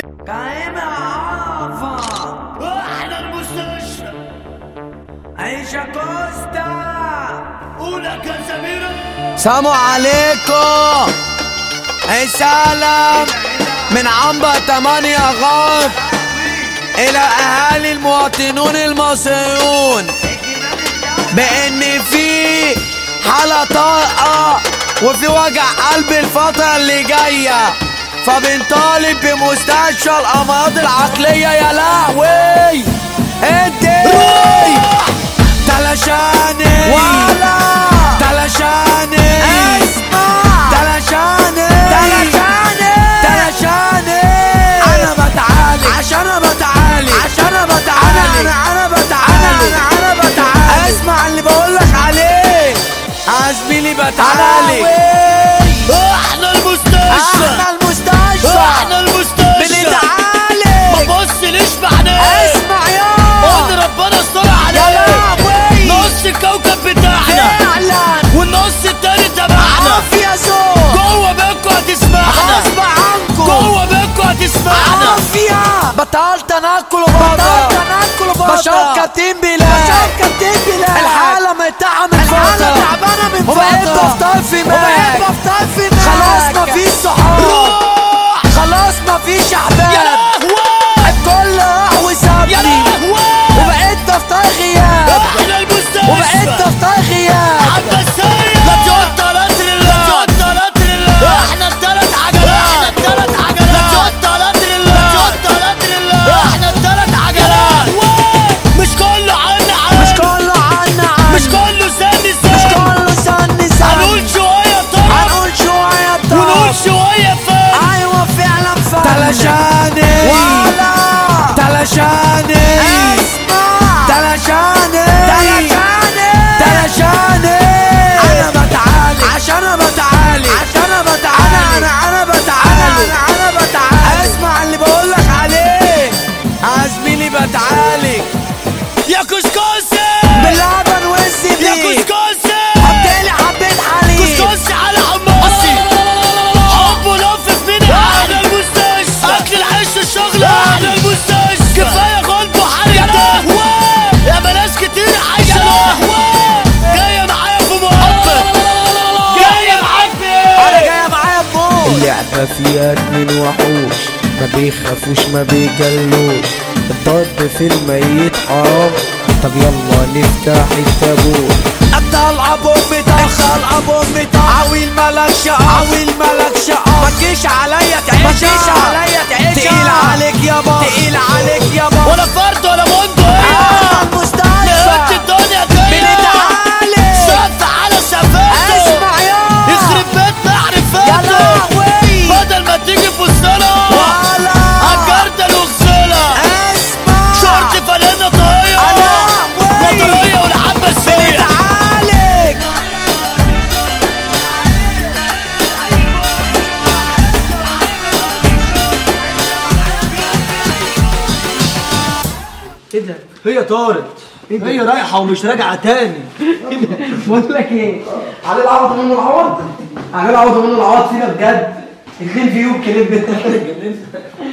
قايمة عافا احنا المستشفى عيشة كوستا اولى كازاميرا سلام عليكم السلام من عنبر تمانية غرب إلى أهالي المواطنون المصريون بإن في حالة طارئة وفي وجع قلب الفترة اللي جاية فبنطالب بمستشفى الأمراض العقلية يا لهوي ادي تلاشاني ولا تلاشاني اسمع تلاشاني تلاشاني تلاشاني انا بتعالج عشان انا بتعالج عشان انا بتعالج انا انا بتعالج انا انا بتعالج اسمع اللي بقولك عليه زميلي بتعالج احنا المستشفى احنا المستشفى احنا المستشفى ما بنتعالج بصليش بعدين اسمع يا قول ربنا استر يا عليك لهوي نص الكوكب بتاعنا فعلا والنص التاني تبعنا عافية زور جوه بيتكم هتسمعنا غصب عنكم جوه بيتكم هتسمعنا عافية بطلت تنقل وبطل بطلت تنقل وبطل بشكتين بلاد بشكتين بلاد الحالة مرتاحة من فترة الحالة تعبانة من فترة وبقيت بفطر في ماك وبقيت بفطر في ماك خلاص مفيش صحاب روح خلاص مفيش يا احباب لهوي الكل راح يا وسابني لهوي وبقيت دفتر غياب احنا المستشفى وبقيت دفتر غياب عباسية لا توترات لله لا توترات لله احنا التلات عجلات احنا التلات عجلات لا توترات لله لا توترات لله احنا التلات عجلات مش كله عنا مش عنا كله عنا عنا مش كله سن مش سن كله سن سن هنقول شوية طرف هنقول شوية ونقول طب شوية فن ايوه فعلا فن تلاشاني ولا تلاشاني اسمع تلاشاني تلاشاني تلاشاني انا بتعالج عشان انا بتعالج عشان انا انا بتعالج انا انا انا بتعالج انا انا بتعالج اسمع اللي بقولك عليه زميلي بتعالج يا كسكسي باللبن يا والزبيب كسكسي حطيلي حبة حليب كسكسي على حماسي حب ولف في مين احنا المستشفى اكل العيش الشغل احنا المستشفى كفايه غلب وحرق يا لهوي يا بلاش كتير عايشه يا لهوي جايه معايا في محبه جايه معاك في انا ايه جاية معايا بموت اللعبة فيها اتنين وحوش ما بيخافوش ما بيجلوش الضرب في الميت حرام طب يلا نفتح التابوت طالعة بومي طخ طالعة بومي طخ عويل ملك شقف عويل مالك شقف ما تجيش عليا ما تعيشها تجيش عليا تعيشها تقيل عليك يابا تقيل عليك يابا ولا فرد ولا منجو احنا ايه المستشفى نهت الدنيا جايه بنتعالج شف على شفاته اسمع يا يخرب بيت يا معرفته لهوي بدل ما تيجي في وسطنا ولا عالجردل وغسلة اسمع شورت فانلة طاية يا لهوي نظرية والحبة السوية بنتعالج ايه ده؟ هي طارت هي رايحة ومش راجعة تاني بقول لك ايه؟ علي العوض منه العوض علي العوض منه العوض فينا بجد اتنين فيو كليب